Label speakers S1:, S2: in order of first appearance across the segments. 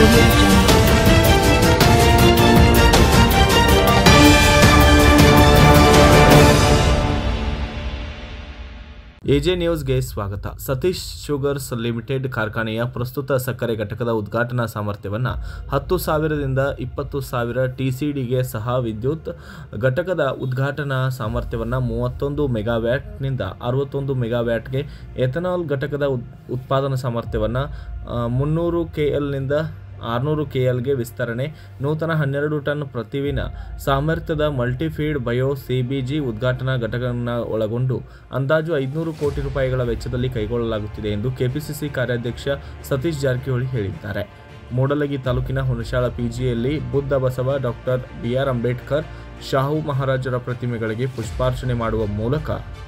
S1: Audio Jungle.
S2: AJ ನ್ಯೂಸ್ಗೆ ಸ್ವಾಗತ Satish sugars limited ಕಾರ್ಖಾನೆಯ ಪ್ರಸ್ತುತ ಸಕ್ಕರೆ ಘಟಕದ ಉದ್ಘಾಟನಾ ಸಾಮರ್ಥ್ಯವನ್ನು ಹತ್ತು ಸಾವಿರದಿಂದ ಇಪ್ಪತ್ತು ಸಾವಿರ ಟಿಸಿಡಿಗೆ ಸಹ ವಿದ್ಯುತ್ ಘಟಕದ ಉದ್ಘಾಟನಾ ಸಾಮರ್ಥ್ಯವನ್ನು ಮೂವತ್ತೊಂದು ಮೆಗಾವ್ಯಾಟ್ನಿಂದ ಅರವತ್ತೊಂದು ಮೆಗಾವ್ಯಾಟ್ಗೆ ಎಥನಾಲ್ ಘಟಕದ ಉತ್- ಉತ್ಪಾದನಾ ಸಾಮರ್ಥ್ಯವನ್ನು ಮುನ್ನೂರು ಕೆ ಎಲ್ನಿಂದ ಆರುನೂರು ಕೆ ಎಲ್ಗೆ ವಿಸ್ತರಣೆ ನೂತನ ಹನ್ನೆರಡು ಟನ್ ಪ್ರತಿವಿನ ಸಾಮರ್ಥ್ಯದ ಮಲ್ಟಿಫೀಡ್ ಬಯೋ ಸಿಬಿಜಿ ಉದ್ಘಾಟನಾ ಘಟಕವನ್ನು ಒಳಗೊಂಡು ಅಂದಾಜು ಐದುನೂರು ಕೋಟಿ ರೂಪಾಯಿಗಳ ವೆಚ್ಚದಲ್ಲಿ ಕೈಗೊಳ್ಳಲಾಗುತ್ತಿದೆ ಎಂದು ಕೆಪಿಸಿಸಿ ಕಾರ್ಯಾಧ್ಯಕ್ಷ ಸತೀಶ್ ಜಾರಕಿಹೊಳಿ ಹೇಳಿದ್ದಾರೆ ಮೂಡಲಗಿ ತಾಲೂಕಿನ ಹುಣಸಾಳ ಪಿಜಿಯಲ್ಲಿ ಬುದ್ಧ ಬಸವ ಡಾಕ್ಟರ್ ಬಿಆರ್ ಅಂಬೇಡ್ಕರ್ ಶಾಹು ಮಹಾರಾಜರ ಪ್ರತಿಮೆಗಳಿಗೆ ಪುಷ್ಪಾರ್ಚನೆ ಮಾಡುವ ಮೂಲಕ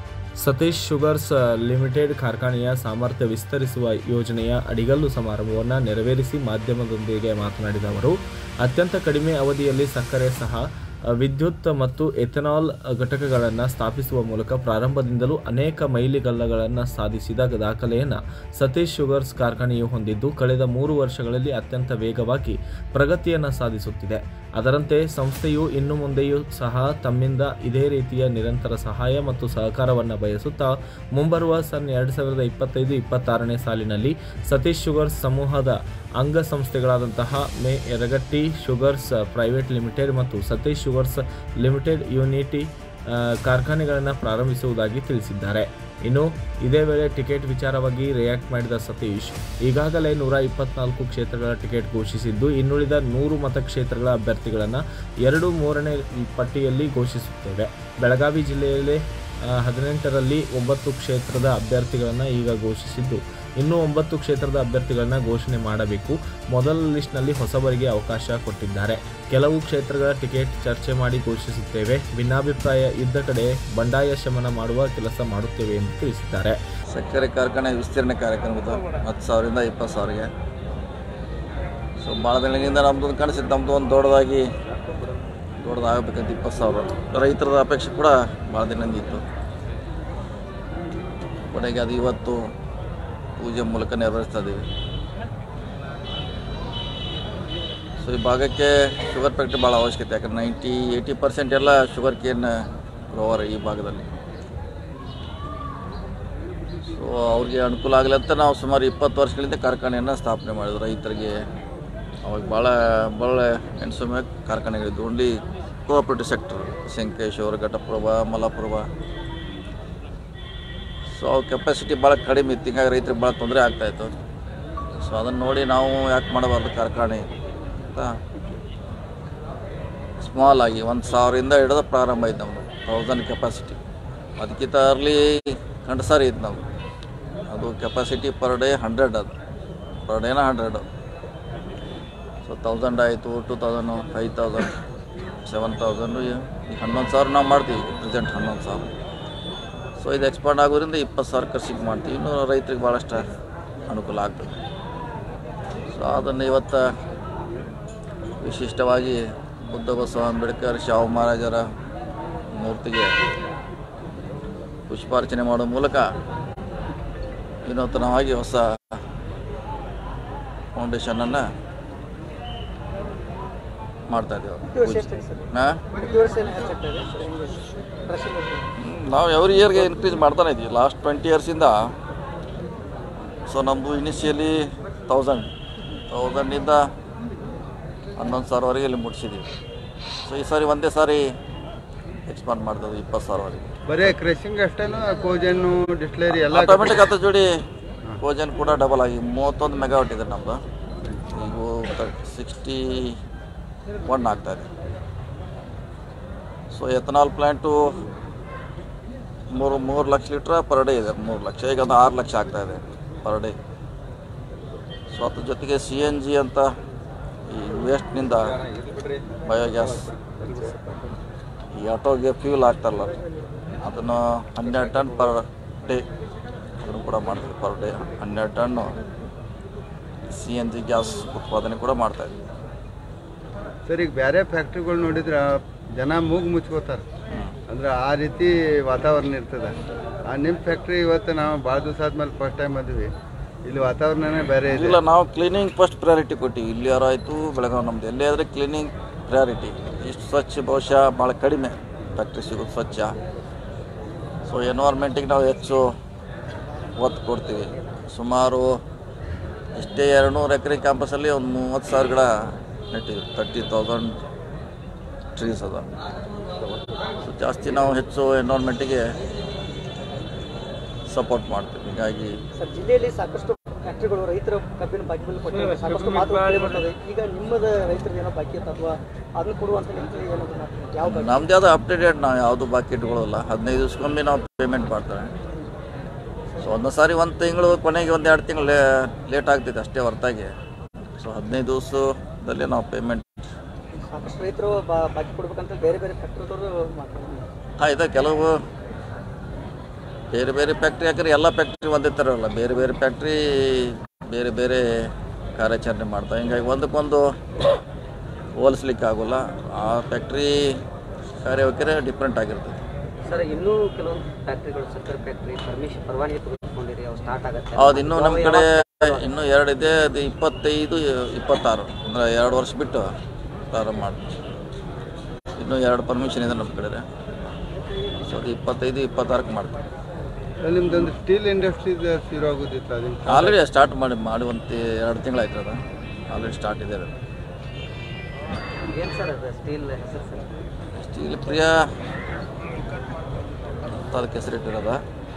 S2: ಸತೀಶ್ ಶುಗರ್ಸ್ ಲಿಮಿಟೆಡ್ ಕಾರ್ಖಾನೆಯ ಸಾಮರ್ಥ್ಯ ವಿಸ್ತರಿಸುವ ಯೋಜನೆಯ ಅಡಿಗಲ್ಲು ಸಮಾರಂಭವನ್ನು ನೆರವೇರಿಸಿ ಮಾಧ್ಯಮದೊಂದಿಗೆ ಮಾತನಾಡಿದ ಅವರು ಅತ್ಯಂತ ಕಡಿಮೆ ಅವಧಿಯಲ್ಲಿ ಸಕ್ಕರೆ ಸಹ ಅ, ವಿದ್ಯುತ್ ಮತ್ತು ಎಥೆನಾಲ್ ಘಟಕಗಳನ್ನು ಸ್ಥಾಪಿಸುವ ಮೂಲಕ ಪ್ರಾರಂಭದಿಂದಲೂ ಅನೇಕ ಮೈಲಿಗಲ್ಲಗಳನ್ನು ಸಾಧಿಸಿದ ದಾಖಲೆಯನ್ನು ಸತೀಶ್ ಶುಗರ್ಸ್ ಕಾರ್ಖಾನೆಯು ಹೊಂದಿದ್ದು ಕಳೆದ ಮೂರು ವರ್ಷಗಳಲ್ಲಿ ಅತ್ಯಂತ ವೇಗವಾಗಿ ಪ್ರಗತಿಯನ್ನು ಸಾಧಿಸುತ್ತಿದೆ ಅದರಂತೆ ಸಂಸ್ಥೆಯು ಇನ್ನು ಮುಂದೆಯೂ ಸಹ ತಮ್ಮಿಂದ ಇದೇ ರೀತಿಯ ನಿರಂತರ ಸಹಾಯ ಮತ್ತು ಸಹಕಾರವನ್ನು ಬಯಸುತ್ತಾ ಮುಂಬರುವ ಸನ್ ಎರಡು ಸಾವಿರದ ಇಪ್ಪತ್ತೈದು ಇಪ್ಪತ್ತಾರನೇ ಸಾಲಿನಲ್ಲಿ ಸತೀಶ್ ಶುಗರ್ಸ್ ಸಮೂಹದ ಅಂಗಸಂಸ್ಥೆಗಳಾದಂತಹ ಮೇ ಯರಗಟ್ಟಿ ಶುಗರ್ಸ್ ಪ್ರೈವೇಟ್ ಲಿಮಿಟೆಡ್ ಮತ್ತು ಸತೀಶ್ ಶುಗರ್ಸ್ ಲಿಮಿಟೆಡ್ ಯೂನಿಟಿ ಆ, ಕಾರ್ಖಾನೆಗಳನ್ನು ಪ್ರಾರಂಭಿಸುವುದಾಗಿ ತಿಳಿಸಿದ್ದಾರೆ ಇನ್ನು ಇದೇ ವೇಳೆ ಟಿಕೆಟ್ ವಿಚಾರವಾಗಿ ರಿಯಾಕ್ಟ್ ಮಾಡಿದ ಸತೀಶ್ ಈಗಾಗಲೇ ನೂರ ಇಪ್ಪತ್ನಾಲ್ಕು ಕ್ಷೇತ್ರಗಳ ಟಿಕೆಟ್ ಘೋಷಿಸಿದ್ದು ಇನ್ನುಳಿದ ನೂರು ಮತಕ್ಷೇತ್ರಗಳ ಅಭ್ಯರ್ಥಿಗಳನ್ನು ಎರಡು ಮೂರನೇ ಪಟ್ಟಿಯಲ್ಲಿ ಘೋಷಿಸುತ್ತೇವೆ ಬೆಳಗಾವಿ ಜಿಲ್ಲೆಯಲ್ಲಿ ಆ, ಹದಿನೆಂಟರಲ್ಲಿ ಒಂಬತ್ತು ಕ್ಷೇತ್ರದ ಅಭ್ಯರ್ಥಿಗಳನ್ನು ಈಗ ಘೋಷಿಸಿದ್ದು ಇನ್ನೂ ಒಂಬತ್ತು ಕ್ಷೇತ್ರದ ಅಭ್ಯರ್ಥಿಗಳನ್ನು ಘೋಷಣೆ ಮಾಡಬೇಕು ಮೊದಲ ಲಿಸ್ಟ್ನಲ್ಲಿ ಹೊಸಬರಿಗೆ ಅವಕಾಶ ಕೊಟ್ಟಿದ್ದಾರೆ ಕೆಲವು ಕ್ಷೇತ್ರಗಳ ಟಿಕೆಟ್ ಚರ್ಚೆ ಮಾಡಿ ಘೋಷಿಸುತ್ತೇವೆ ಭಿನ್ನಾಭಿಪ್ರಾಯ ಇದ್ದ ಕಡೆ ಬಂಡಾಯ ಶಮನ ಮಾಡುವ ಕೆಲಸ ಮಾಡುತ್ತೇವೆ ಎಂದು ತಿಳಿಸಿದ್ದಾರೆ
S3: ಸಕ್ಕರೆ ಕಾರ್ಖಾನೆ ವಿಸ್ತರಣೆ ಕಾರ್ಯಕ್ರಮದ ಹತ್ತು ಸಾವಿರದಿಂದ ಇಪ್ಪತ್ತು ಸಾವಿರಗೆ ಸೊ ಭಾಳ ದಿನಗಳಿಂದ ನಮ್ಮದು ಕಾಣಿಸಿದ್ದು ನಮ್ಮದು ಒಂದು ದೊಡ್ಡದಾಗಿ ದೊಡ್ಡದಾಗಬೇಕಂತ ಇಪ್ಪತ್ತು ಸಾವಿರ ರೈತರ ಅಪೇಕ್ಷೆ ಕೂಡ ಭಾಳ ದಿನದಿಂದ ಇತ್ತು ಕೊನೆಗೆ ಅದು ಇವತ್ತು ಪೂಜೆ ಮೂಲಕ ನೆರವೇರಿಸ್ತಾ ಇದ್ದೀವಿ ಸೊ ಈ ಭಾಗಕ್ಕೆ ಶುಗರ್ ಫ್ಯಾಕ್ಟ್ರಿ ಭಾಳ ಅವಶ್ಯಕತೆ ಯಾಕಂದ್ರೆ ನೈಂಟಿ ಏಯ್ಟಿ ಪರ್ಸೆಂಟ್ ಎಲ್ಲ ಶುಗರ್ ಕೇನ್ ಗ್ರೋವರ್ ಈ ಭಾಗದಲ್ಲಿ ಸೊ ಅವ್ರಿಗೆ ಅನುಕೂಲ ಆಗಲಿ ಅಂತ ನಾವು ಸುಮಾರು ಇಪ್ಪತ್ತು ವರ್ಷಗಳಿಂದ ಕಾರ್ಖಾನೆಯನ್ನು ಸ್ಥಾಪನೆ ಮಾಡಿದ್ವಿ ರೈತರಿಗೆ ಅವಾಗ ಭಾಳ ಭಾಳ ಎಣ್ಸುಮೆ ಕಾರ್ಖಾನೆಗಳಿದ್ದು only cooperative sector Sankeshwar Ghataprabha Malaprabha so ಅವು ಕೆಪಾಸಿಟಿ ಭಾಳ ಕಡಿಮೆ ಇತ್ತು ಹಿಂಗಾಗಿ ರೈತರಿಗೆ ಭಾಳ ತೊಂದರೆ ಆಗ್ತಾಯಿತ್ತು ಸೊ ಅದನ್ನು ನೋಡಿ ನಾವು ಯಾಕೆ ಮಾಡಬಾರ್ದು ಕಾರ್ಖಾನೆ ಅಂತ ಸ್ಮಾಲ್ ಆಗಿ ಒಂದು ಸಾವಿರದಿಂದ ಹಿಡಿದು ಪ್ರಾರಂಭ ಆಯ್ತು ನಮ್ಮದು ತೌಸಂಡ್ ಕೆಪಾಸಿಟಿ ಅದಕ್ಕಿಂತ ಅರ್ಲಿ ಕಂಡಸಾರಿ ಇತ್ತು ನಮ್ಮದು ಅದು ಕೆಪಾಸಿಟಿ ಪರ್ ಡೇ ಹಂಡ್ರೆಡ್ ಅದು ಪರ್ ಡೇನ ಹಂಡ್ರೆಡು ಸೊ ತೌಸಂಡ್ ಆಯಿತು two thousand five thousand seven thousand ಈಗ ಹನ್ನೊಂದು ಸಾವಿರ ನಾವು ಮಾಡ್ತೀವಿ ಪ್ರೆಸೆಂಟ್ ಹನ್ನೊಂದು ಸಾವಿರ ಸೊ ಇದು ಎಕ್ಸ್ಪಾಂಡ್ ಆಗೋದ್ರಿಂದ ಇಪ್ಪತ್ತು ಸಾವಿರ ಖರ್ಚಿಗೆ ಮಾಡ್ತೀವಿ ಇನ್ನು ರೈತರಿಗೆ ಭಾಳಷ್ಟು ಅನುಕೂಲ ಆಗ್ತದೆ ಸೊ ಅದನ್ನು ಇವತ್ತು ವಿಶಿಷ್ಟವಾಗಿ ಬುದ್ಧ ಬಸವ ಅಂಬೇಡ್ಕರ್ ಶಾಹು ಮಹಾರಾಜರ ಮೂರ್ತಿಗೆ ಪುಷ್ಪಾರ್ಚನೆ ಮಾಡೋ ಮೂಲಕ ವಿನೂತನವಾಗಿ ಹೊಸ ಫೌಂಡೇಶನನ್ನು ಮಾಡ್ತಾ ಇದ್ದೇವೆ ಹಾಂ ನಾವು ಎವ್ರಿ ಇಯರ್ಗೆ ಇನ್ಕ್ರೀಸ್ ಮಾಡ್ತಾನೆ ಇದ್ದೀವಿ ಲಾಸ್ಟ್ ಟ್ವೆಂಟಿ ಇಯರ್ಸಿಂದ ಸೊ ನಮ್ಮದು ಇನಿಷಿಯಲಿ ತೌಸಂಡ್ ತೌಸಂಡಿಂದ ಹನ್ನೊಂದು ಸಾವಿರವರೆಗೆ ಇಲ್ಲಿ ಮುಟ್ಸಿದ್ದೀವಿ ಸೊ ಈ ಸಾರಿ ಒಂದೇ ಸಾರಿ ಎಕ್ಸ್ಪಾಂಡ್ ಮಾಡ್ತದೆ ಇಪ್ಪತ್ತು ಸಾವಿರವರೆಗೆ
S4: ಬರೀ ಕ್ರಷಿಂಗ್ ಅಷ್ಟೇನು ಕೋಜನ್ನು ಡಿಸ್ಲರಿ ಎಲ್ಲ
S3: ಆಟೋಮೆಟಿಕ್ ಹತ್ತು ಜೋಡಿ ಓಜನ್ ಕೂಡ ಡಬಲ್ ಆಗಿ ಮೂವತ್ತೊಂದು ಮೆಗಾವಟ್ ಇದೆ ನಮ್ಮದು ಈಗ ಸಿಕ್ಸ್ಟಿ ಒನ್ ಆಗ್ತಾ ಇದೆ ಸೊ ಎಥನಾಲ್ ಪ್ಲ್ಯಾಂಟು ಮೂರು ಮೂರು ಲಕ್ಷ ಲೀಟ್ರ್ ಪರ್ ಡೇ ಇದೆ ಮೂರು ಲಕ್ಷ ಈಗ ಅದು ಆರು ಲಕ್ಷ ಆಗ್ತಾ ಇದೆ ಪರ್ ಡೇ ಸೊ ಅದ್ರ ಜೊತೆಗೆ ಸಿ ಎನ್ ಜಿ ಅಂತ ಈ ವೇಸ್ಟ್ನಿಂದ ಬಯೋಗ್ಯಾಸ್ ಈ ಆಟೋಗೆ ಫ್ಯೂಲ್ ಆಗ್ತಾರಲ್ಲ ಅದನ್ನು ಹನ್ನೆರಡು ಟನ್ ಪರ್ ಡೇ ಅದನ್ನು ಕೂಡ ಮಾಡ್ತೀವಿ ಪರ್ ಡೇ ಹನ್ನೆರಡು ton C N G gas ಉತ್ಪಾದನೆ ಕೂಡ ಮಾಡ್ತಾಯಿದ್ವಿ
S4: ಸರ್ ಈಗ ಬೇರೆ ಫ್ಯಾಕ್ಟ್ರಿಗಳು ನೋಡಿದ್ರೆ ಜನ ಮೂಗು ಮುಚ್ಕೋತಾರೆ ಅಂದ್ರೆ ಆ ರೀತಿ ವಾತಾವರಣ ಇರ್ತದೆ ಆ ನಿಮ್ಮ ಫ್ಯಾಕ್ಟ್ರಿ ಇವತ್ತು ನಾವು ಭಾಳ ದಿವಸ ಆದ್ಮೇಲೆ ಫಸ್ಟ್ ಟೈಮ್ ಬಂದ್ವಿ ಇಲ್ಲಿ ವಾತಾವರಣನೇ ಬೇರೆ ಇದೆ
S3: ಇಲ್ಲ ನಾವು ಕ್ಲೀನಿಂಗ್ ಫಸ್ಟ್ ಪ್ರಯಾರಿಟಿ ಕೊಟ್ಟಿವಿ ಇಲ್ಲಿ ಯಾರು ಆಯಿತು ಬೆಳಗಾವಿ ನಮ್ದು ಎಲ್ಲೇ ಆದರೆ ಕ್ಲೀನಿಂಗ್ ಪ್ರಯಾರಿಟಿ ಇಷ್ಟು ಸ್ವಚ್ಛ ಬಹುಶಃ ಭಾಳ ಕಡಿಮೆ ಫ್ಯಾಕ್ಟ್ರಿ ಸಿಗೋದು ಸ್ವಚ್ಛ ಸೊ ಎನ್ವೈರ್ಮೆಂಟಿಗೆ ನಾವು ಹೆಚ್ಚು ಒತ್ತು ಕೊಡ್ತೀವಿ ಸುಮಾರು ಇಷ್ಟೇ ಎರಡು ನೂರು ಎಕರೆ ಕ್ಯಾಂಪಸಲ್ಲಿ ಒಂದು ಮೂವತ್ತು ಸಾವಿರ ಗಿಡ ನೆಟ್ಟಿವಿ ತರ್ಟಿ ತೌಸಂಡ್ ಟ್ರೀಸ್ ಅದ ಸೊ ಜಾಸ್ತಿ ನಾವು ಹೆಚ್ಚು ಎನ್ವೈರ್ಮೆಂಟಿಗೆ ಸಪೋರ್ಟ್ ಮಾಡ್ತೀವಿ ಹೀಗಾಗಿ
S1: ಸರ್ ಜಿಲ್ಲೆಯಲ್ಲಿ ಸಾಕಷ್ಟು ಫ್ಯಾಕ್ಟ್ರಿಗಳು ರೈತರ ಕಬ್ಬಿನ ಬಾಕಿ ಬಿಲ್ ಕೊಟ್ಟಿದ್ದಾರೆ ಸಾಕಷ್ಟು ಮಾತು ಕೇಳಿ ಬರ್ತದೆ ಈಗ ನಿಮ್ಮದ ರೈತರದ್ದು ಏನೋ ಬಾಕಿ ಇತ್ತು ಅಥವಾ ಅದನ್ನ ಕೊಡುವಂತ ನಿಮ್ಮಲ್ಲಿ ಏನೋ ಯಾವ ಬಾಕಿ
S3: ನಮ್ದು ಯಾವುದು ಅಪ್ಡೇಟೆಡ್ ನಾವು ಯಾವುದು ಬಾಕಿ ಇಟ್ಕೊಳ್ಳಲ್ಲ ಹದಿನೈದು ದಿವ್ಸಕ್ಕೊಮ್ಮೆ ನಾವು ಪೇಮೆಂಟ್ ಮಾಡ್ತಾರೆ ಸೊ ಒಂದು ಸಾರಿ ಒಂದು ತಿಂಗಳು ಕೊನೆಗೆ ಒಂದು ಎರಡು ತಿಂಗಳು ಲೇಟ್ ಆಗ್ತೈತೆ ಅಷ್ಟೇ ಹೊರತಾಗಿ ಸೊ ಹದಿನೈದು ದಿವಸದಲ್ಲಿ ನಾವು ಪೇಮೆಂಟ್
S1: ಸಾಕಷ್ಟು ರೈತರು ಬಾ- ಬಾಕಿ ಕೊಡ್ಬೇಕಂತ ಬೇರೆ ಬೇರೆ ಫ್ಯಾಕ್ಟ್ರಿದವರು ಮಾಡ್ತಾರೆ
S3: ಆಯ್ತಾ ಕೆಲವು ಬೇರೆ ಬೇರೆ ಫ್ಯಾಕ್ಟ್ರಿ ಯಾಕಂದ್ರೆ ಎಲ್ಲ ಫ್ಯಾಕ್ಟ್ರಿ ಒಂದೇ ಥರ ಅಲ್ಲ ಬೇರೆ ಬೇರೆ ಫ್ಯಾಕ್ಟ್ರಿ ಬೇರೆ ಬೇರೆ ಕಾರ್ಯಾಚರಣೆ ಮಾಡ್ತಾವೆ ಹಿಂಗಾಗಿ ಒಂದಕ್ಕೊಂದು ಹೋಲಿಸ್ಲಿಕ್ಕೆ ಆಗೋಲ್ಲ ಆ ಫ್ಯಾಕ್ಟ್ರಿ ಕಾರ್ಯವೈಖರಿ ಡಿಫ್ರೆಂಟ್ ಆಗಿರ್ತದೆ
S1: ಸರ್ ಇನ್ನೂ ಕೆಲವೊಂದು ಫ್ಯಾಕ್ಟ್ರಿಗಳು ಸಕ್ಕರೆ ಫ್ಯಾಕ್ಟ್ರಿ ಪರ್ಮಿಷನ್ ಪರವಾನಗಿ ತೆಗೆದುಕೊಂಡಿರಿ ಅವು ಸ್ಟಾರ್ಟ್ ಆಗುತ್ತೆ
S3: ಹೌದು ಇನ್ನೂ ನಮ್ಮ ಕಡೆ ಇನ್ನೂ ಎರಡು ಇದೆ ಅದು ಇಪ್ಪತ್ತೈದು ಇಪ್ಪತ್ತಾರು ಅಂದರೆ ಎರಡು ವರ್ಷ ಬಿಟ್ಟು ಪ್ರಾರಂಭ ಮಾಡ್ತೀವಿ ಇನ್ನೂ ಎರಡು ಪರ್ಮಿಷನ್ ಇದೆ ನಮ್ಮ ಕಡೆ ಸೊ ಅದು ಇಪ್ಪತ್ತೈದು ಇಪ್ಪತ್ತಾರಕ್ಕೆ ಮಾಡ್ತೀವಿ
S4: ಅಲ್ಲಿ ನಿಮ್ದೊಂದು ಸ್ಟೀಲ್ ಇಂಡಸ್ಟ್ರಿ ಶುರು ಆಗೋದಿತ್ತು ಅದನ್ನ
S3: ಆಲ್ರೆಡಿ ಸ್ಟಾರ್ಟ್ ಮಾಡಿ ಮಾಡಿ ಒಂದು ಎರಡು ತಿಂಗಳಾಯ್ತು ಅದು ಆಲ್ರೆಡಿ ಸ್ಟಾರ್ಟ್ ಇದೆ ಅದು
S1: ಏನು ಸರ್ ಅದು ಸ್ಟೀಲ್ ಹೆಸರು ಸರ್
S3: ಸ್ಟೀಲ್ ಪ್ರಿಯ ಅಂತ ಅದಕ್ಕೆ ಹೆಸರಿಟ್ಟಿರೋದ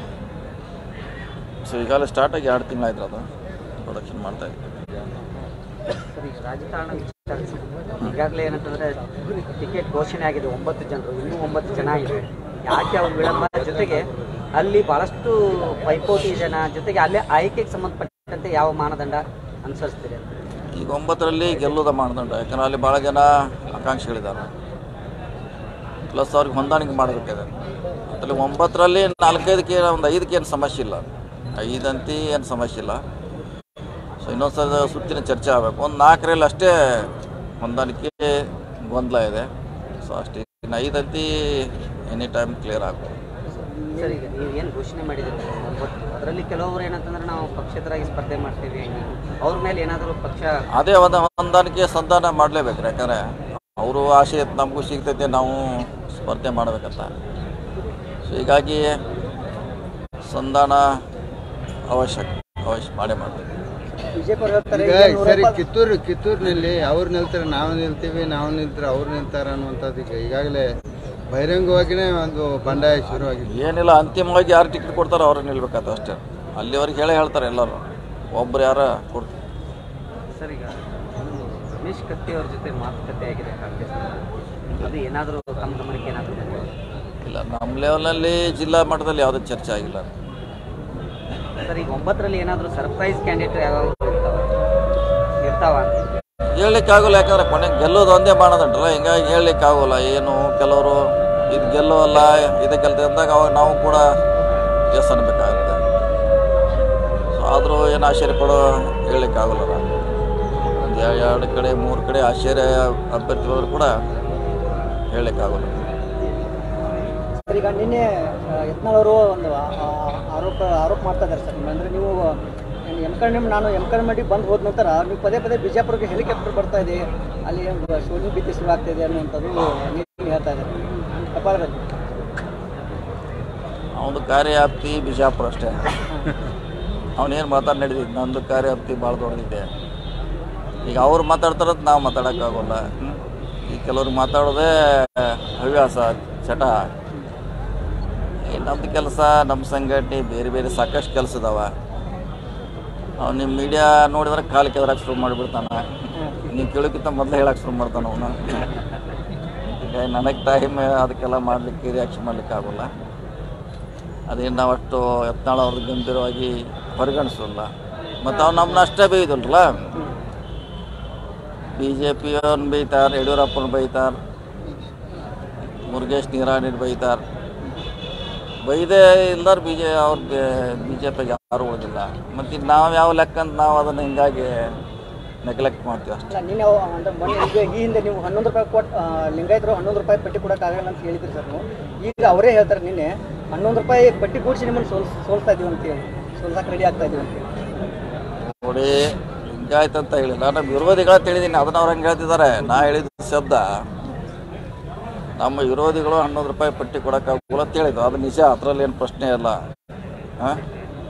S3: ಸೊ ಈಗಾಗಲೇ ಸ್ಟಾರ್ಟ್ ಆಗಿ ಎರಡು ತಿಂಗಳಾಯ್ತು ಅದು ಪ್ರೊಡಕ್ಷನ್ ಮಾಡ್ತಾ ಇದ್ದೀವಿ
S1: ಸರ್ ಈಗ ರಾಜಕಾರಣ ವಿಚಾರಿಸಿ ಈಗಾಗಲೇ ಏನಂತಂದ್ರೆ ಟಿಕೆಟ್ ಘೋಷಣೆ ಆಗಿದೆ ಒಂಬತ್ತು ಜನರು ಇನ್ನೂ ಒಂಬತ್ತು ಜನ ಇದೆ ಯಾಕೆ ಅವ್ರು ವಿಳಂಬ ಜೊತೆಗೆ ಅಲ್ಲಿ ಬಹಳಷ್ಟು ಪೈಪೋಟಿ ಜನ ಜೊತೆಗೆ ಅಲ್ಲಿ ಆಯ್ಕೆಗೆ ಸಂಬಂಧಪಟ್ಟಂತೆ ಯಾವ ಮಾನದಂಡ ಅನುಸರಿಸ್ತೀರಿ ಅಂತ
S3: ಈಗ ಒಂಬತ್ತರಲ್ಲಿ ಗೆಲ್ಲುವುದ ಮಾನದಂಡ ಯಾಕಂದ್ರೆ ಅಲ್ಲಿ ಭಾಳ ಜನ ಆಕಾಂಕ್ಷಿಗಳಿದ್ದಾರೆ ಪ್ಲಸ್ ಅವ್ರಿಗೆ ಹೊಂದಾಣಿಕೆ ಮಾಡಬೇಕಿದೆ ಅದರಲ್ಲಿ ಒಂಬತ್ತರಲ್ಲಿ ನಾಲ್ಕೈದಕ್ಕೆ ಒಂದು ಐದಕ್ಕೆ ಏನು ಸಮಸ್ಯೆ ಇಲ್ಲ ಐದಂತಿ ಏನು ಸಮಸ್ಯೆ ಇಲ್ಲ ಸೊ ಇನ್ನೊಂದು ಸಲ ಸುತ್ತಿನ ಚರ್ಚೆ ಆಗಬೇಕು ಒಂದು ನಾಲ್ಕರಲ್ಲಿ ಅಷ್ಟೇ ಹೊಂದಾಣಿಕೆ ಗೊಂದಲ ಇದೆ ಸೊ ಅಷ್ಟೇ ಇನ್ನು ಐದಂತಿ ಎನಿ ಟೈಮ್ ಕ್ಲಿಯರ್ ಆಗಬೇಕು
S1: ಸರ್ ಈಗ ನೀವು ಏನು ಘೋಷಣೆ ಮಾಡಿದ್ದೀರಿ ಒಂಬತ್ತು ಅದರಲ್ಲಿ ಕೆಲವರು ಏನಂತಂದ್ರೆ ನಾವು ಪಕ್ಷೇತರಾಗಿ ಸ್ಪರ್ಧೆ ಮಾಡ್ತೀವಿ ಅವ್ರ ಮೇಲೆ ಏನಾದರೂ ಪಕ್ಷ
S3: ಅದೇ ಒಂದು ಹೊಂದಾಣಿಕೆ ಸಂಧಾನ ಮಾಡಲೇಬೇಕು ಯಾಕಂದರೆ ಅವರು ಆಸೆ ನಮಗೂ ಸಿಗ್ತೈತೆ ನಾವು ಸ್ಪರ್ಧೆ ಮಾಡಬೇಕಂತ ಸೊ ಹೀಗಾಗಿ ಸಂಧಾನ ಅವಶ್ಯಕ ಅವಶ್ಯ ಮಾಡೇ ಮಾಡಬೇಕು
S1: ಬಿಜೆಪಿ ಅವ್ರು ಹೇಳ್ತಾರೆ
S4: ಈಗ
S1: ಈಗ ನೂರ
S4: ಸರಿ
S1: ಎಪ್ಪತ್ತು-
S4: ಕಿತ್ತೂರು ಕಿತ್ತೂರಿನಲ್ಲಿ ಅವ್ರು ನಿಲ್ತಾರೆ ನಾವು ನಿಲ್ತೀವಿ ನಾವು ನಿಲ್ತಾರೆ ಅವ್ರು ನಿಲ್ತಾರೆ ಅನ್ನುವಂಥದ್ದು ಈಗ ಈಗಾಗಲೇ ಬಹಿರಂಗವಾಗಿಯೇ ಒಂದು ಬಂಡಾಯ ಶುರುವಾಗಿದೆ
S3: ಏನಿಲ್ಲ ಅಂತಿಮವಾಗಿ ಯಾರು ಟಿಕೆಟ್ ಕೊಡ್ತಾರೋ ಅವ್ರು ನಿಲ್ಬೇಕಾಗ್ತದೆ ಅಷ್ಟೇ ಅಲ್ಲಿವರೆಗೆ ಹೇಳೇ ಹೇಳ್ತಾರೆ ಎಲ್ಲರೂ ಒಬ್ರು ಯಾರ ಕೊಡ್ತಾರೆ
S1: ಸರ್ ಈಗ ಒಂದು ರಮೇಶ್ ಕತ್ತಿ ಅವ್ರ ಜೊತೆ ಮಾತುಕತೆ ಆಗಿದೆ ಕಾಂಗ್ರೆಸ್ ಅದು ಏನಾದರೂ ತಮ್ಮ ಗಮನಕ್ಕೆ ಏನಾದರೂ
S3: ಇಲ್ಲ ನಮ್ಮ ಲೆವೆಲಲ್ಲಿ ಜಿಲ್ಲಾ ಮಟ್ಟದಲ್ಲಿ ಯಾವುದೇ ಚರ್ಚೆ ಆಗಿಲ್ಲ
S1: ಸರ್ ಈಗ ಒಂಬತ್ತರಲ್ಲಿ ಏನಾದರೂ ಸರ್ಪ್ರೈಸ್ ಕ್ಯಾಂಡಿಡೇಟ್ ಯಾವ ಇರ್ತಾವ ಇರ್ತಾವ ಅಂತ
S3: ಹೇಳಲಿಕ್ಕಾಗಲ್ಲ ಯಾಕಂದ್ರೆ ಕೊನೆಗೆ ಗೆಲ್ಲೋದು ಒಂದೇ ಮಾಡೋದಂಟಲ್ಲ ಹಿಂಗಾಗಿ ಹೇಳಲಿಕ್ಕಾಗೋಲ್ಲ ಏನು ಕೆಲವರು ಇದು ಗೆಲ್ಲುವಲ್ಲ ಇದು ಗೆಲ್ತದೆ ಅಂದಾಗ ಅವಾಗ ನಾವು ಕೂಡ ಎಸ್ ಅನ್ಬೇಕಾಗುತ್ತೆ ಸೊ ಆದರೂ ಏನು ಆಶ್ಚರ್ಯ ಪಡೋ ಹೇಳಲಿಕ್ಕಾಗಲ್ಲ ಒಂದು ಎರಡು ಕಡೆ ಮೂರು ಕಡೆ ಆಶ್ಚರ್ಯ ಅಭ್ಯರ್ಥಿಗಳು ಕೂಡ ಹೇಳಲಿಕ್ಕಾಗಲ್ಲ
S1: ಸರ್ ಈಗ ನಿನ್ನೆ ಯತ್ನಾಳ್ ಅವರು ಒಂದು ಆ- ಆ- ಆರೋಪ ಆರೋಪ ಮಾಡ್ತಾ ಇದ್ದಾರೆ ಸರ್ ಅಂದರೆ ನೀವು ಎಮ್ ಕರ್ಣಿಮ್ ನಾನು ಎಮ್ ಕರ್ಮಡಿ ಬಂದು ಹೋದ ನಂತರ ನೀವು ಪದೇ ಪದೇ ಬಿಜಾಪುರಕ್ಕೆ ಹೆಲಿಕಾಪ್ಟರ್ ಬರ್ತಾ ಇದೆ ಅಲ್ಲಿ ಒಂದು ಶೋಧಿ ಭೀತಿ ಶುರು ಆಗ್ತಾ ಇದೆ ಅನ್ನುವಂಥದ್ದು ನೀವು ಹೇಳ್ತಾ ಇದ್ದಾರೆ ಕಪಾಳದಲ್ಲಿ
S3: ಅವನದು ಕಾರ್ಯವ್ಯಾಪ್ತಿ ಬಿಜಾಪುರ ಅಷ್ಟೇ ಅವನೇನು ಮಾತಾಡಿ ನಡೆದಿದ್ದು ನಂದು ಕಾರ್ಯವ್ಯಾಪ್ತಿ ಭಾಳ ದೊಡ್ಡದಿದೆ ಈಗ ಅವ್ರು ಮಾತಾಡ್ತಾರಂತ ನಾವು ಮಾತಾಡೋಕ್ಕಾಗಲ್ಲ ಈಗ ಕೆಲವ್ರು ಮಾತಾಡೋದೇ ಹವ್ಯಾಸ ಚಟ ಈ ನಮ್ಮದು ಕೆಲಸ ನಮ್ಮ ಸಂಘಟನೆ ಬೇರೆ ಬೇರೆ ಸಾಕಷ್ಟು ಕೆಲಸ ಇದಾವ ಅವ್ನು ನಿಮ್ಮ ಮೀಡಿಯಾ ನೋಡಿದ್ರೆ ಕಾಲು ಕೆದ್ರಾಕ್ ಶುರು ಮಾಡಿಬಿಡ್ತಾನೆ ನೀವು ಕೇಳೋಕ್ಕಿಂತ ಮೊದಲೇ ಹೇಳಕ್ಕೆ ಶುರು ಮಾಡ್ತಾನೆ ಅವನು ಈಗ ನನಗೆ ಟೈಮ್ ಅದಕ್ಕೆಲ್ಲ ಮಾಡಲಿಕ್ಕೆ ರಿಯಾಕ್ಷನ್ ಮಾಡ್ಲಿಕ್ಕೆ ಆಗೋಲ್ಲ ಅದೇನು ನಾವು ಅಷ್ಟು ಯತ್ನಾಳ್ ಅವ್ರದ್ದು ಗಂಭೀರವಾಗಿ ಪರಿಗಣಿಸೋಲ್ಲ ಮತ್ತು ಅವ್ನು ನಮ್ಮನ್ನ ಅಷ್ಟೇ ಬೈದಲ್ರಲ್ಲ ಬಿ ಜೆ ಪಿಯವ್ರನ್ನ ಬೈತಾರೆ ಯಡಿಯೂರಪ್ಪನ ಬೈತಾರೆ ಮುರುಗೇಶ್ ನೀರಾಣಿ ಬೈತಾರೆ ಬೈದೇ ಇಲ್ದಾರ ಬಿ ಜೆ ಅವ್ರ ಬಿ ಜೆ ಪಿಗೆ ಯಾರು ಉಳಿದಿಲ್ಲ ಮತ್ತು ನಾವು ಯಾವ ಲೆಕ್ಕ ಅಂತ ನಾವು ಅದನ್ನು ಹಿಂಗಾಗಿ ನೆಗ್ಲೆಕ್ಟ್ ಮಾಡ್ತೀವಿ ಅಷ್ಟೇ
S1: ಅಲ್ಲ ನಿನ್ನೆ ಅವ- ಅಂದ್ರೆ ಮೊನ್ನೆ ಈಗ ಈ ಹಿಂದೆ ನೀವು ಹನ್ನೊಂದು ರೂಪಾಯಿ ಕೊಟ್ಟು ಲಿಂಗಾಯತರು ಹನ್ನೊಂದು ರೂಪಾಯಿ ಪಟ್ಟಿ ಕೊಡೋಕ್ಕಾಗಲ್ಲ ಅಂತ ಹೇಳಿದ್ರಿ ಸರ್ ನೀವು ಈಗ ಅವರೇ ಹೇಳ್ತಾರೆ ನಿನ್ನೆ ಹನ್ನೊಂದು ರೂಪಾಯಿ ಪಟ್ಟಿ ಕೂಡಿಸಿ ನಿಮ್ಮನ್ನು ಸೋಲ್ ಸೋಲ್ತಾ ಇದೀವಿ ಅಂತೇಳಿ ಸೋಲ್ಸಕ್ಕೆ ರೆಡಿ ಆಗ್ತಾ ಇದೀವಿ ಅಂತೇಳಿ
S3: ನೋಡಿ ಹಿಂಗಾಯ್ತು ಅಂತ ಹೇಳಿಲ್ಲ ನಮ್ಮ ವಿರೋಧಿಗಳ ತಿಳಿದೀನಿ ಅದನ್ನ ಅವ್ರು ಹಂಗೆ ಹೇಳ್ತಿದ್ದಾರೆ ನಾ ಹೇಳಿದ ಶಬ್ದ ನಮ್ಮ ವಿರೋಧಿಗಳು ಹನ್ನೊಂದು ರೂಪಾಯಿ ಪಟ್ಟಿ ಕೊಡೋಕ್ಕಾಗಲ್ಲ ಅಂತ ಹೇಳಿದ್ರು ಅದು ನಿಜ ಅದರಲ್ಲಿ ಏನು ಪ್ರಶ್ನೆ ಇಲ್ಲ ಹಾಂ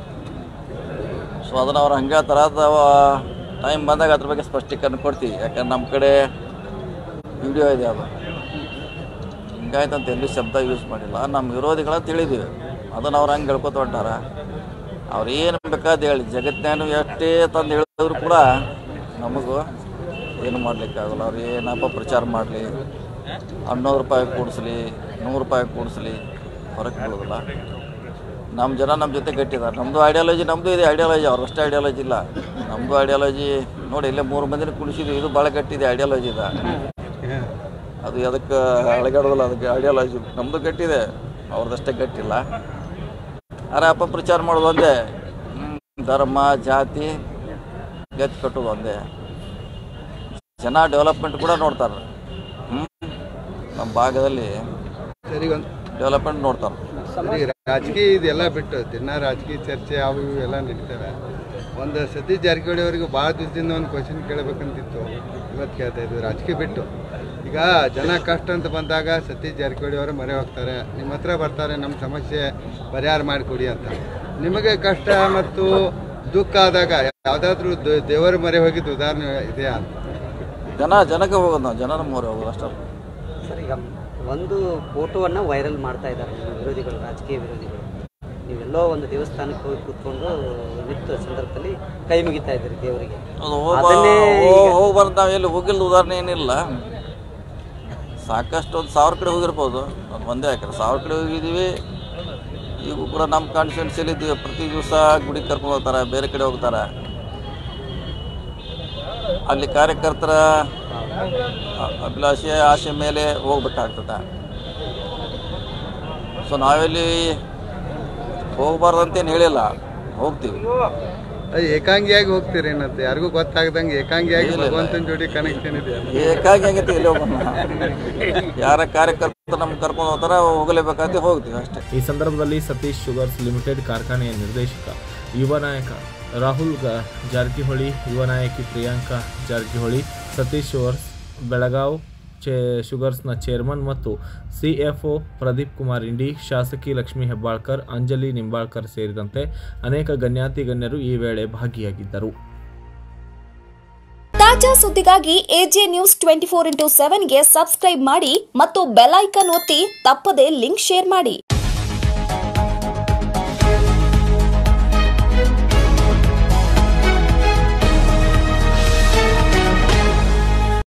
S3: ಸೊ ಅದನ್ನು ಅವ್ರು ಹಂಗೆ ಹೇಳ್ತಾರೆ ಅದು ಟೈಮ್ ಬಂದಾಗ ಅದ್ರ ಬಗ್ಗೆ ಸ್ಪಷ್ಟೀಕರಣ ಕೊಡ್ತೀವಿ ಯಾಕಂದ್ರೆ ನಮ್ಮ ಕಡೆ ವಿಡಿಯೋ ಇದೆ ಅದು ಹಿಂಗಾಯ್ತು ಅಂತ ಎಲ್ಲಿ ಶಬ್ದ ಯೂಸ್ ಮಾಡಿಲ್ಲ ನಮ್ಮ ವಿರೋಧಿಗಳ ತಿಳಿದೀವಿ ಅದನ್ನು ಅವ್ರು ಹಂಗೆ ಹೇಳ್ಕೊತ ಹೊಂಟಾರ ಅವ್ರು ಏನು ಬೇಕಾದ ಹೇಳಿ ಜಗತ್ತಿನಾನು ಎಷ್ಟೇ ತಂದು ಹೇಳಿದ್ರು ಕೂಡ ನಮಗೂ ಏನು ಮಾಡ್ಲಿಕ್ಕಾಗಲ್ಲ ಅವ್ರು ಏನಪ್ಪ ಪ್ರಚಾರ ಮಾಡಲಿ ಹನ್ನೂರು ರೂಪಾಯಿ ಕೂಡಿಸ್ಲಿ ನೂರು ರೂಪಾಯಿ ಕೂಡಿಸ್ಲಿ ಹೊರಗೆ ಬೀಳೋದಿಲ್ಲ ನಮ್ಮ ಜನ ನಮ್ಮ ಜೊತೆ ಗಟ್ಟಿದ್ದಾರೆ ನಮ್ಮದು ಐಡಿಯಾಲಜಿ ನಮ್ಮದು ಇದೆ ಐಡಿಯಾಲಜಿ ಅವ್ರಷ್ಟೇ ಐಡಿಯಾಲಜಿ ಇಲ್ಲ ನಮ್ಮದು ಐಡಿಯಾಲಜಿ ನೋಡಿ ಇಲ್ಲೇ ಮೂರು ಮಂದಿನ ಕುಣಿಸಿದ್ವಿ ಇದು ಭಾಳ ಗಟ್ಟಿದೆ ಐಡಿಯಾಲಜಿ ಇದೆ ಅದು ಅದಕ್ಕೆ ಅಳಗಾಡೋದಿಲ್ಲ ಅದಕ್ಕೆ ಐಡಿಯಾಲಜಿ ನಮ್ಮದು ಗಟ್ಟಿದೆ ಅವ್ರದ್ದಷ್ಟೇ ಗಟ್ಟಿಲ್ಲ ಅರೆ ಅಪ್ಪ ಪ್ರಚಾರ ಮಾಡೋದು ಒಂದೇ ಹ್ಮ್, ಧರ್ಮ ಜಾತಿ ಗೆದ್ದು ಕಟ್ಟೋದು ಒಂದೇ ಜನ ಡೆವಲಪ್ಮೆಂಟ್ ಕೂಡ ನೋಡ್ತಾರೆ ಹ್ಞೂ ನಮ್ಮ ಭಾಗದಲ್ಲಿ
S4: ಸರಿ ಒಂದು
S3: ಡೆವಲಪ್ಮೆಂಟ್ ನೋಡ್ತಾರೆ
S4: ಸರಿ ರಾಜಕೀಯ ಇದೆಲ್ಲ ಬಿಟ್ಟು ದಿನ ರಾಜಕೀಯ ಚರ್ಚೆ ಅವು ಇವು ಎಲ್ಲ ನಡೀತವೆ ಒಂದು ಸತೀಶ್ ಜಾರಕಿಹೊಳಿ ಅವರಿಗೆ ಭಾಳ ದಿವಸದಿಂದ ಒಂದು ಕ್ವಶನ್ ಕೇಳಬೇಕಂತಿತ್ತು ಇವತ್ತು ಕೇಳ್ತಾ ಇದ್ವಿ ರಾಜಕೀಯ ಬಿಟ್ಟು ಈಗ ಜನ ಕಷ್ಟ ಅಂತ ಬಂದಾಗ ಸತೀಶ್ ಜಾರಕಿಹೊಳಿ ಅವರು ಮೊರೆ ಹೋಗ್ತಾರೆ ನಿಮ್ಮ ಹತ್ರ ಬರ್ತಾರೆ ನಮ್ಮ ಸಮಸ್ಯೆ ಪರಿಹಾರ ಮಾಡಿಕೊಡಿ ಅಂತ ನಿಮಗೆ ಕಷ್ಟ ಮತ್ತು ದುಃಖ ಆದಾಗ ಯಾವುದಾದ್ರೂ ದೇವರ ಮೊರೆ ಹೋಗಿದ್ದು ಉದಾಹರಣೆ ಇದೆಯಾ ಅಂತ
S3: ಜನ ಜನಕ್ಕೆ ಹೋಗೋದು ನಾವು ಜನರ ಮೂರು ಹೋಗೋದು ಅಷ್ಟೇ
S5: ಸರ್ ಈಗ ಒಂದು ಫೋಟೋವನ್ನು ವೈರಲ್ ಮಾಡ್ತಾ ಇದ್ದಾರೆ ನಿಮ್ಮ ವಿರೋಧಿಗಳು ರಾಜಕೀಯ ವಿರೋಧಿಗಳು ನೀವೆಲ್ಲೋ ಒಂದು ದೇವಸ್ಥಾನಕ್ಕೆ ಹೋಗಿ ಕೂತ್ಕೊಂಡು ನಿಂತ ಸಂದರ್ಭದಲ್ಲಿ ಕೈ ಮುಗಿತಾ ಇದ್ದೀರಿ ದೇವರಿಗೆ
S3: ಅದು ಹೋಗ
S5: ಅದನ್ನೇ ಈಗ-
S3: ಹೋಗ್ಬಾರ್ದು ನಾವು ಎಲ್ಲಿ ಹೋಗಿಲ್ಲ ಉದಾಹರಣೆ ಏನಿಲ್ಲ ಸಾಕಷ್ಟು ಒಂದು ಸಾವಿರ ಕಡೆ ಹೋಗಿರ್ಬೋದು ಅದು ಒಂದೇ ಹಾಕಿರ ಸಾವಿರ ಕಡೆ ಹೋಗಿದ್ದೀವಿ ಈಗ ಕೂಡ ನಮ್ಮ ಕಾನ್ಸ್ಟಿಟ್ಯೂನ್ಸಿಯಲ್ಲಿ ಇದ್ದೀವಿ ಪ್ರತಿ ದಿವಸ ಗುಡಿ ಕರ್ಕೊಂಡು ಹೋಗ್ತಾರೆ ಬೇರೆ ಕಡೆ ಹೋಗ್ತಾರೆ ಅಲ್ಲಿ ಕಾರ್ಯಕರ್ತರ ಅ- ಅಭಿಲಾಷೆ ಆಸೆ ಮೇಲೆ ಹೋಗ್ಬೇಕಾಗ್ತದೆ ಸೊ ನಾವೆಲ್ಲಿ ಹೋಗ್ಬಾರ್ದಂತೇನು ಹೇಳಿಲ್ಲ ಹೋಗ್ತೀವಿ
S4: ಅದು ಏಕಾಂಗಿಯಾಗಿ ಹೋಗ್ತೀರಿ ಏನಂತ ಯಾರಿಗೂ ಗೊತ್ತಾಗ್ದಂಗೆ ಏಕಾಂಗಿಯಾಗಿ
S3: ಇಲ್ಲ, ಇಲ್ಲ.
S4: ಭಗವಂತನ ಜೋಡಿ ಕನೆಕ್ಷನ್ ಇದೆ
S3: ಏಕಾಗಿ ಆಗೈತಿ ಎಲ್ಲಿ ಹೋಗೋಣ ಯಾರ ಕಾರ್ಯಕರ್ತರು ನಮ್ಗೆ ಕರ್ಕೊಂಡು ಹೋಗ್ತಾರ ಹೋಗಲೇಬೇಕಾದ್ರೆ ಹೋಗ್ತೀವಿ ಅಷ್ಟೇ
S2: ಈ ಸಂದರ್ಭದಲ್ಲಿ ಸತೀಶ್ ಶುಗರ್ಸ್ ಲಿಮಿಟೆಡ್ ಕಾರ್ಖಾನೆಯ ನಿರ್ದೇಶಕ ಯುವ ನಾಯಕ ರಾಹುಲ್ ಗ- ಜಾರಕಿಹೊಳಿ ಯುವ ನಾಯಕಿ ಪ್ರಿಯಾಂಕಾ ಜಾರಕಿಹೊಳಿ ಸತೀಶ್ ಶುಗರ್ಸ್ ಬೆಳಗಾವ್ ಚೇ ಶುಗರ್ಸ್ನ ಚೇರ್ಮನ್ ಮತ್ತು ಸಿಎಫ್ಒ ಪ್ರದೀಪ್ ಕುಮಾರ್ ಇಂಡಿ ಶಾಸಕಿ ಲಕ್ಷ್ಮೀ ಹೆಬ್ಬಾಳ್ಕರ್ ಅಂಜಲಿ ನಿಂಬಾಳ್ಕರ್ ಸೇರಿದಂತೆ ಅನೇಕ ಗಣ್ಯಾತಿ ಗಣ್ಯರು ಈ ವೇಳೆ ಭಾಗಿಯಾಗಿದ್ದರು
S6: ತಾಜಾ ಸುದ್ದಿಗಾಗಿ AJ news twenty four into ಸೆವೆನ್ಗೆ ಸಬ್ಸ್ಕ್ರೈಬ್ ಮಾಡಿ ಮತ್ತು ಬೆಲ್ ಐಕನ್ ಒತ್ತಿ ತಪ್ಪದೇ ಲಿಂಕ್ ಶೇರ್ ಮಾಡಿ